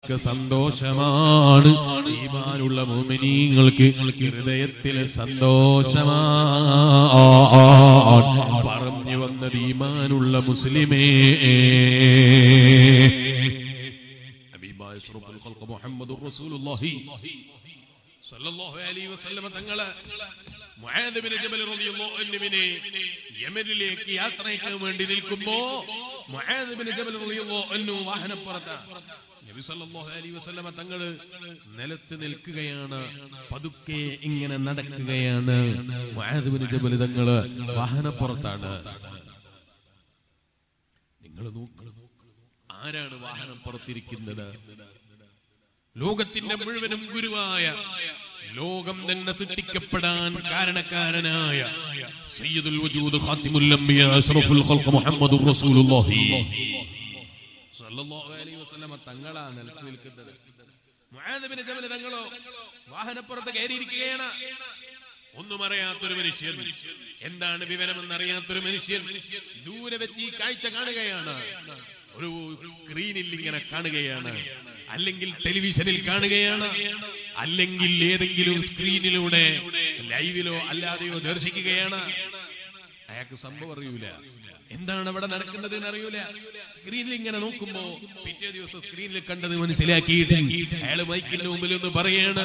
നിങ്ങൾക്ക് സന്തോഷമാണ് ഈമാനുള്ള മോമിനീങ്ങൾക്ക് ഹൃദയത്തിലെ സന്തോഷമാണ് പറഞ്ഞു വന്നത് ഈമാനുള്ള മുസ്ലിമേ ഹബീബായ അഷ്റഫുൽ ഖൽഖ് മുഹമ്മദുർ റസൂലുള്ളാഹി സല്ലല്ലാഹു അലൈഹി വസല്ലമ തങ്ങളെ മുആദ് ബിൻ ജബൽ റളിയല്ലാഹു അൻഹുവിനെ യമനിലേക്ക് യാത്രയ്ക്ക് വേണ്ടി നിൽക്കുമ്പോ മുആദ് ബിൻ ജബൽ റളിയല്ലാഹു അൻഹു വാഹനപ്പുറത്ത് നബി സല്ലല്ലാഹു അലൈഹി വസല്ലമ തങ്ങൾ നിലത്ത് നിൽക്കുകയാണ് പതുക്കെ ഇങ്ങനെ നടക്കുകയാണ് മുആദ് ബിൻ ജബൽ തങ്ങൾ വാഹനപ്പുറത്താണ് നിങ്ങൾ നോക്കുക ആരാണ് വാഹനം പുറത്തിരിക്കുന്നത് ലോകത്തിന്റെ മുഴുവനും ഗുരുവായ ലോകം തന്നെ സൃഷ്ടിക്കപ്പെടാൻ കാരണക്കാരനായ സയ്യിദുൽ വജൂദ് ഖാത്തിമുൽ അംബിയ അഷ്റഫുൽ ഖൽഖ് മുഹമ്മദുർ റസൂലുള്ളാഹി സല്ലല്ലാഹു അലൈഹി വസല്ലമ തങ്ങളാ നിലത്ത് നിൽക്കുന്നത് മുആദ് ബിൻ ജബൽ തങ്ങളോ വാഹനപ്പുറത്ത് കയറിയിരിക്കുകയാണ് ഒന്നും അറിയാത്തൊരു മനുഷ്യൻ എന്താണ് വിവരമെന്നറിയാത്തൊരു മനുഷ്യൻ ദൂരെ വെച്ച് ഈ കാഴ്ച കാണുകയാണ് ഒരു സ്ക്രീനിൽ ഇങ്ങനെ കാണുകയാണ് അല്ലെങ്കിൽ ടെലിവിഷനിൽ കാണുകയാണ് അല്ലെങ്കിൽ ഏതെങ്കിലും സ്ക്രീനിലൂടെ ലൈവിലോ അല്ലാതെയോ ദർശിക്കുകയാണ് അയാൾക്ക് സംഭവം അറിയൂല എന്താണ് അവിടെ നടക്കുന്നത് എന്ന് അറിയൂല സ്ക്രീനിൽ ഇങ്ങനെ നോക്കുമ്പോ പിറ്റേ ദിവസം സ്ക്രീനിൽ കണ്ടത് മനസ്സിലാക്കിയിട്ട് അയാൾ മൈക്കിന്റെ മുമ്പിൽ ഒന്ന് പറയാണ്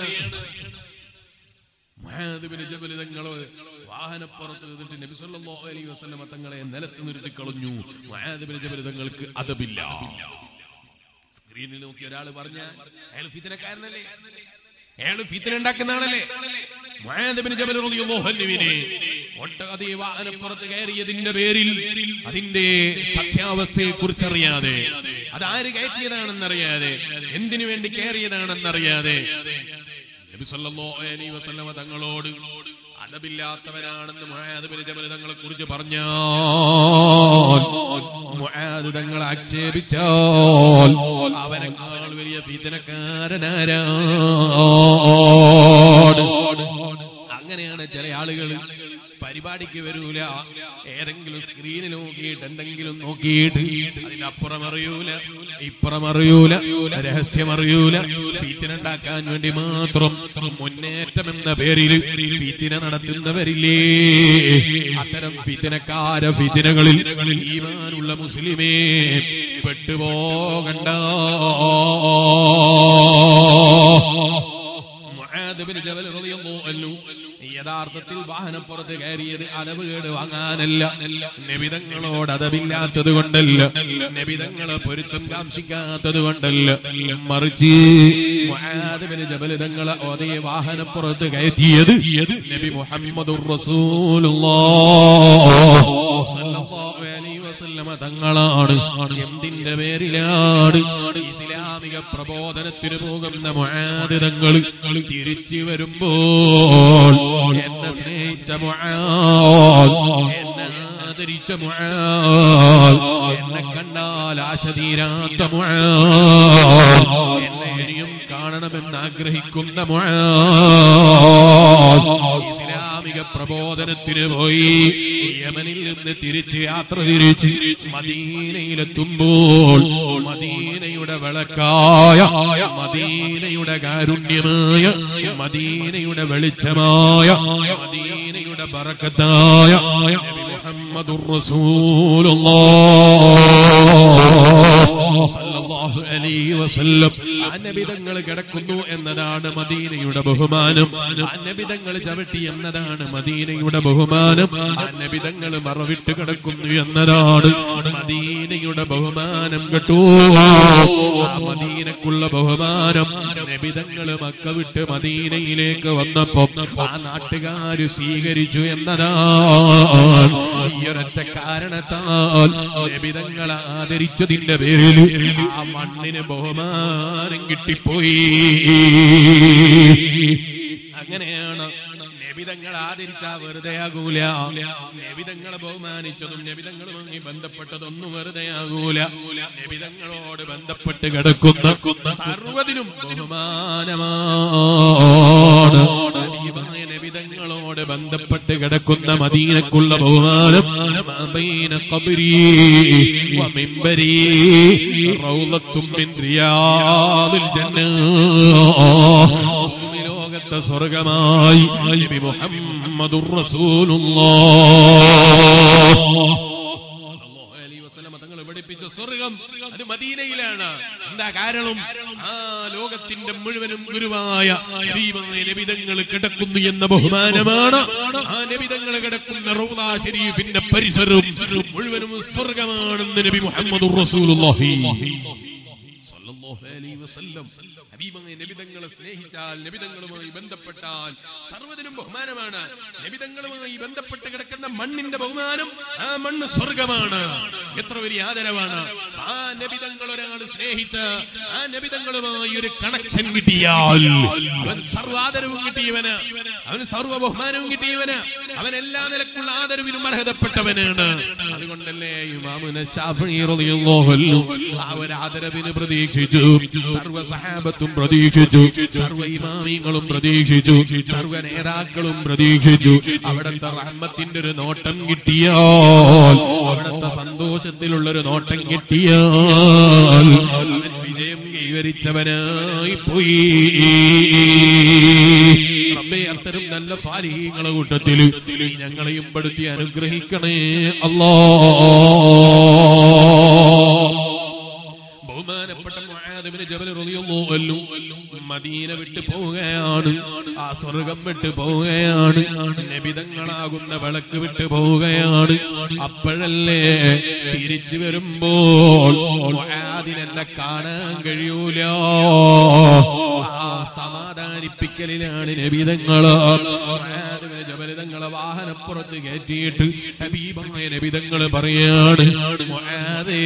മുഹാദിബിന് ജബല് തങ്ങള് വാഹനപ്പുറത്ത് നിന്നിട്ട് നബി സല്ലല്ലാഹു അലൈഹി വസല്ലമ തങ്ങളെ നിലത്ത് നിർത്തി കളഞ്ഞു മുഹാദിബിന് ജബല് തങ്ങൾക്ക് അതബില്ല സ്ക്രീനിൽ നോക്കി ഒരാൾ പറഞ്ഞ അയാൾ ഫിത്തനക്കാരനല്ലേ അയാൾ ഫിത്തന ഉണ്ടാക്കുന്നതാണല്ലേ മുഹാദിബിന് ജബൽ റളിയല്ലാഹു അൻഹുവിനെ ഒട്ടകതി വാഹനപ്പുറത്ത് കയറിയതിന്റെ പേരിൽ അതിന്റെ സത്യാവസ്ഥയെ കുറിച്ചറിയാതെ അതാര് കയറ്റിയതാണെന്നറിയാതെ എന്തിനു വേണ്ടി കയറിയതാണെന്നറിയാതെ നബി സല്ലല്ലാഹു അലൈഹി വസല്ലമ തങ്ങളോട് അദബില്ലാത്തവനാണെന്ന് മുആദ് ബിൻ ജബൽ തങ്ങളെ കുറിച്ച് പറഞ്ഞാൽ മുആദ് തങ്ങളെ ആക്ഷേപിച്ചാൽ അവനേക്കാൾ വലിയ ഫിതനക്കാരനാരാണ് അങ്ങനെയാണ് ചില ആളുകൾ പരിപാടിക്ക് വരൂല ഏതെങ്കിലും സ്ക്രീനിൽ നോക്കിയിട്ട് എന്തെങ്കിലും നോക്കിയിട്ട് അതിനപ്പുറം അറിയൂല ഇപ്പുറം അറിയൂല രഹസ്യം അറിയൂല പീത്തിനുണ്ടാക്കാൻ വേണ്ടി മാത്രം മുന്നേറ്റം എന്ന പേരിൽ പീത്തിന നടത്തുന്നവരില്ലേ അത്തരം പീത്തിനക്കാര പീത്തിനകളിൽ ഈമാനുള്ള മുസ്ലിമേ പെട്ടുപോകണ്ട മുആദ് ബിൻ ജബൽ റളിയല്ലാഹു അൻഹു യഥാർത്ഥത്തിൽ വാഹനപ്പുറത്ത് കയറിയത് അലവ് കേട് വാങ്ങാനല്ല നബിതങ്ങളോട് അതവില്ലാത്തത് കൊണ്ടല്ല നബിതങ്ങളെ പൊരുത്തം കാംക്ഷിക്കാത്തത് കൊണ്ടല്ല മറിച്ച് മുആദ് ബിൻ ജബൽ തങ്ങളെ അതേ വാഹനപ്പുറത്ത് കയറ്റിയത് നബി മുഹമ്മദുർ റസൂലുള്ളാഹ് സ്വല്ലല്ലാഹു അലൈഹി വസല്ലമ തങ്ങളാണ് എന്തിന്റെ പേരിലാണ് ഇസ്ലാമിക പ്രബോധനത്തിന് പോകുന്ന മുആദ് തങ്ങൾ തിരിച്ചു വരുമ്പോൾ എന്നെ സ്നേഹിച്ച മുആദ് എന്നെ ആദരിച്ച മുആദ് എന്നെ കണ്ടാൽ ആശ തീരാത്ത മുആദ് എന്നെ ഇനിയും കാണണമെന്ന് ആഗ്രഹിക്കുന്ന മുആദ് ഇസ്ലാമിക പ്രബോധനത്തിന് പോയി യമനിൽ നിന്ന് തിരിച്ച് യാത്ര തിരിച്ച് മദീനയിലെത്തുമ്പോൾ മദീനയുടെ വിളക്കായ മദീനയുടെ കാരുണ്യമായ മദീനയുടെ വെളിച്ചമായ മദീനയുടെ ബറക്കത്തായ നബി മുഹമ്മദുർ റസൂലുള്ളാഹ് സല്ലല്ലാഹു അലൈഹി വസല്ലം അന്നബിതങ്ങൾ കിടക്കുന്നു എന്നതാണ് മദീനയുടെ ബഹുമാനം അന്നബിതങ്ങൾ ചവിട്ടി എന്നതാണ് മദീനയുടെ ബഹുമാനം അന്നബിതങ്ങൾ മറവിട്ട് കിടക്കുന്നു എന്നതാണ് മദീനയുടെ ബഹുമാനം കേട്ടോ ആ മദീനക്കുള്ള ബഹുമാനം നബിതങ്ങൾ മക്ക വിട്ട് മദീനയിലേക്ക് വന്നപ്പോ ആ നാട്ടുകാര് സ്വീകരിച്ചു എന്നതാണ് ഈ ഒരൊറ്റ കാരണത്താൽ നബിതങ്ങൾ ആദരിച്ചതിന്റെ പേരിൽ ആ മണ്ണിന് ബഹുമാനം കിട്ടിപ്പോയി അങ്ങനെയാണ് നബിതങ്ങൾ ആദരിച്ച വെറുതെ ആകൂല നബിതങ്ങളെ ബഹുമാനിച്ചതും നബിതങ്ങളുമായി ബന്ധപ്പെട്ടതൊന്നും വെറുതെ ആകൂല നബിതങ്ങളോട് ബന്ധപ്പെട്ട് കിടക്കുന്ന സർവ്വതിനും ബഹുമാനമാണ് ഹബീബായ നബിതങ്ങൾ നബിതങ്ങളോട് ബന്ധപ്പെട്ട് കിടക്കുന്ന മദീനക്കുള്ള ബഹുമാനം മാബൈന ഖബരി വമിൻബരി റൗളത്തും മിൻ റിയാദിൽ ജന്ന ഭൂമി ലോകത്തെ സ്വർഗമായി നബി മുഹമ്മദുർ റസൂലുള്ളാഹ് അലൈഹി വസല്ലമ തങ്ങൾ പഠിപ്പിച്ച സ്വർഗം അത് മദീനയിലാണ് എന്താ കാരണം ആ ലോകത്തിന്റെ മുഴുവനും ഗുരുവായ ഹബീബായ നബിതങ്ങൾ കിടക്കുന്നു എന്ന ബഹുമാനമാണ് ആ നബിതങ്ങൾ കിടക്കുന്ന റൗദാ ഷരീഫിന്റെ പരിസരവും മുഴുവനും സ്വർഗമാണെന്ന് നബി മുഹമ്മദ് റസൂലുള്ളാഹി സല്ലല്ലാഹു അലൈഹി വസല്ലം ഹബീബായ നബിതങ്ങളെ സ്നേഹിച്ചാൽ നബിതങ്ങളുമായി ബന്ധപ്പെട്ടാൽ സർവ്വതിനും ബഹുമാനമാണ് നബിതങ്ങളുമായി ബന്ധപ്പെട്ട് കിടക്കുന്ന മണ്ണിന്റെ ബഹുമാനം ആ മണ്ണ് സ്വർഗമാണ് എത്ര വലിയ ആദരവാണ് ആ നബിതങ്ങൾ ഒരാൾ സ്നേഹിച്ച് ആ നബിതങ്ങളുമായി ഒരു കണക്ഷൻ കിട്ടിയാൽ അവൻ സർവാദരവും കിട്ടിയവന് അവന് സർവ്വ ബഹുമാനവും കിട്ടിയവന് അവൻ എല്ലാ നിലക്കുള്ള ആദരവിനും അർഹതപ്പെട്ടവനാണ് അതുകൊണ്ടല്ലേ ഇമാമുന ശാഫിഈ റളിയല്ലാഹു അൻഹു ആ ഒരു ആദരവിന് പ്രതീക്ഷിച്ചു സർവ്വ സഹാബത്തും പ്രതീക്ഷിച്ചു സർവ്വ ഇമാമിങ്ങളും പ്രതീക്ഷിച്ചു സർവ്വ നേതാക്കളും പ്രതീക്ഷിച്ചു അവിടുത്തെ റഹ്മത്തിന്റെ ഒരു നോട്ടം കിട്ടിയാൽ അവിടുത്തെ സന്തോഷത്തിലുള്ളൊരു നോട്ടം കിട്ടിയാൽ അവൻ വിജയം കൈവരിച്ചവനായി പോയി റബ്ബേ അത്തരം നല്ല സ്വാധീനങ്ങളെ കൂട്ടത്തിൽ ഞങ്ങളെയും പെടുത്തി അനുഗ്രഹിക്കണേ അല്ലാ ബഹുമാനപ്പെട്ട മുആദിബ്നു ജബൽ റളിയല്ലാഹു അൻഹു മദീന വിട്ട് പോവുകയാണ് ആ സ്വർഗം വിട്ട് പോവുകയാണ് നബിതങ്ങളാകുന്ന വിളക്ക് വിട്ട് പോവുകയാണ് അപ്പോഴല്ലേ തിരിച്ചു വരുമ്പോൾ മുആദിനെന്നെ കാണാൻ കഴിയൂല ആ സമാധാനിപ്പിക്കലിലാണ് നബിതങ്ങള് മുആദിബ്നു ജബൽ തങ്ങളെ വാഹനപ്പുറത്ത് കയറ്റിയിട്ട് ഹബീബായ നബിതങ്ങള് പറയാണ് മുആദേ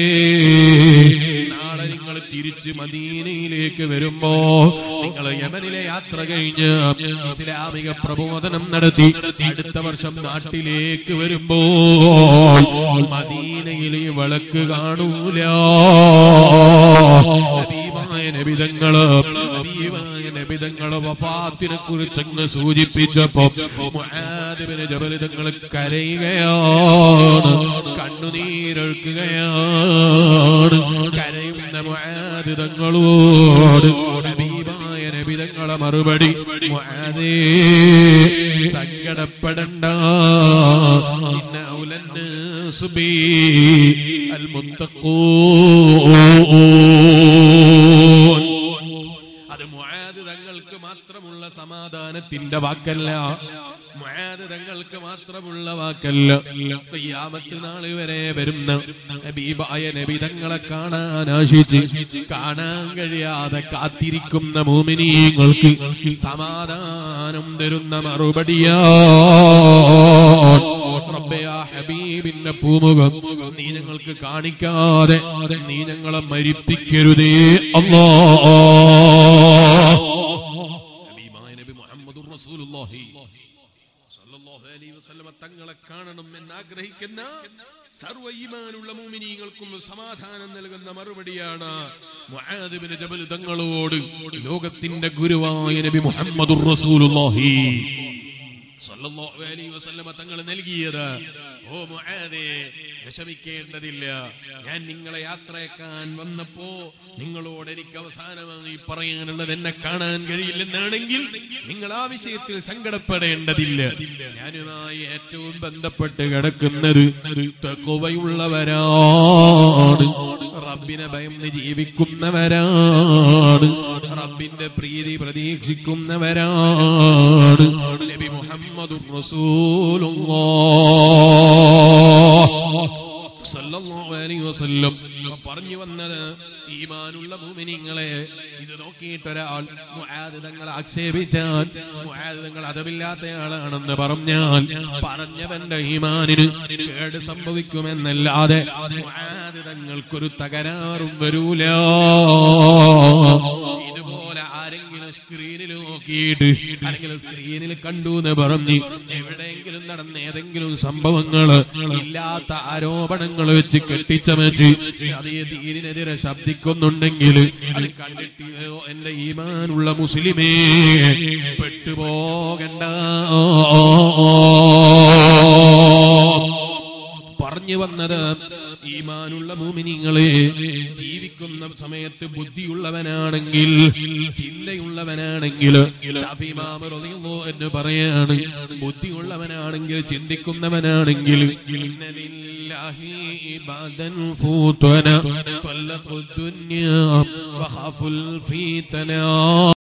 നാളെ നിങ്ങൾ തിരിച്ച് മദീനയിലേക്ക് വരുമ്പോ നിങ്ങൾ യമനിലെ യാത്ര കഴിഞ്ഞ് ഇസ്ലാമിക പ്രബോധനം നടത്തി അടുത്ത വർഷം നാട്ടിലേക്ക് വരുമ്പോൾ മദീനയിലെ വിളക്ക് കാണൂല ഹബീബായ നബിതങ്ങള് ഹബീബായ നബിതങ്ങള് വഫാത്തിനെ കുറിച്ചങ്ങ് സൂചിപ്പിച്ചപ്പോ മുആദിബിന് ജബലിതങ്ങൾ കരയുകയാണ് കണ്ണുനീരൊഴുക്കുകയാണ് കരയുന്ന മുആദിതങ്ങളോട് ഹബീബായ നബിതങ്ങളെ മറുപടി മുആദേ സങ്കടപ്പെടണ്ട ഇന്ന ഔലന്നാസ് ബി അൽമുത്തഖൂൻ അത് മുആദ് തങ്ങൾക്ക് മാത്രമുള്ള സമാധാനത്തിന്റെ വാക്കല്ല മുആദ് തങ്ങൾക്ക് മാത്രമുള്ള വാക്കല്ല ഖിയാമത്ത് നാൾ വരെ വരുന്ന ഹബീബായ നബി തങ്ങളെ കാണാൻ ആശിച്ച് കാണാൻ കഴിയാതെ കാത്തിരിക്കുന്ന മോമിനീങ്ങൾക്ക് സമാധാനം തരുന്ന മറുപടിയാ റബ്ബേ ആ ഹബീബിന്റെ പൂമുഖം നീ ഞങ്ങൾക്ക് കാണിക്കാതെ നീ ഞങ്ങളെ മരിപ്പിക്കരുതേ അല്ലാ ഹബീബായ നബി മുഹമ്മദുർ റസൂലുള്ളാഹി സല്ലല്ലാഹു അലൈഹി വസല്ലമ തങ്ങളെ കാണണം എന്ന് ആഗ്രഹിക്കുന്ന സർവ്വ ഈമാനുള്ള മുഅ്മിനീങ്ങൾക്കും സമാധാനം നൽകുന്ന മറുപടിയാണ് മുആദ് ബിൻ ജബൽ തങ്ങളോട് ലോകത്തിന്റെ ഗുരുവായ നബി മുഹമ്മദുർ റസൂലുള്ളാഹി സല്ലല്ലാഹു അലൈഹി വസല്ലമ തങ്ങൾ നൽകിയത് ഓ മുആദേ വിഷമിക്കേണ്ടതില്ല ഞാൻ നിങ്ങളെ യാത്രയാക്കാൻ വന്നപ്പോ നിങ്ങളോട് എനിക്ക് അവസാനമായി പറയാനുള്ളത് എന്നെ കാണാൻ കഴിയില്ലെന്നാണെങ്കിൽ നിങ്ങൾ ആ വിഷയത്തിൽ സങ്കടപ്പെടേണ്ടതില്ല ഞാനുമായി ഏറ്റവും ബന്ധപ്പെട്ട് കിടക്കുന്നത് തക്കുവയുള്ളവരാണ് റബ്ബിനെ ഭയന്ന് ജീവിക്കുന്നവരാണ് റബ്ബിന്റെ പ്രീതി പ്രതീക്ഷിക്കുന്നവരാണ് നബി മുഹമ്മദുർ റസൂലുള്ളാഹ് സല്ലല്ലാഹു അലൈഹി വസല്ലം പറഞ്ഞു വന്നത് ഈമാനുള്ള മുഅ്മിനീങ്ങളെ ഇത് നോക്കിയിട്ട് ഒരാൾ മുആദ് തങ്ങളെ ആക്ഷേപിച്ചാൽ മുആദ് തങ്ങൾ അതമില്ലാത്തയാളാണെന്ന് പറഞ്ഞാൽ പറഞ്ഞവന്റെ ഈമാനിന് കേട് സംഭവിക്കുമെന്നല്ലാതെ മുആദ് തങ്ങൾക്കൊരു തകരാറും വരൂല ഇതുപോലെ ആരെങ്കിലും സ്ക്രീനിൽ നോക്കിയിട്ട് ആരെങ്കിലും സ്ക്രീനിൽ കണ്ടു എന്ന് പറഞ്ഞ് എവിടെയെങ്കിലും നടന്ന ഏതെങ്കിലും സംഭവങ്ങൾ ഇല്ലാത്ത ആരോപണങ്ങൾ വെച്ച് കെട്ടിച്ചമച്ച് അതേ തീരിനെതിരെ ശബ്ദിക്കുന്നുണ്ടെങ്കിൽ അത് കണ്ടിട്ട് എന്റെ ഈമാനുള്ള മുസ്ലിമേ പെട്ടുപോകണ്ട പറഞ്ഞു വന്നത് ഈമാനുള്ള മൂമിനിങ്ങളെ ജീവിക്കുന്ന സമയത്ത് ബുദ്ധിയുള്ളവനാണെങ്കിൽ ചിന്തയുള്ളവനാണെങ്കിൽ ഷാഫി ഇമാം റളിയല്ലാഹു എന്ന് പറയാണ് ബുദ്ധിയുള്ളവനാണെങ്കിൽ ചിന്തിക്കുന്നവനാണെങ്കിൽ ഇന്ന ലില്ലാഹി ഇബാദൻ ഫൂതന ഫല്ലഖു ദുനിയ വഖഫുൽ ഫീതന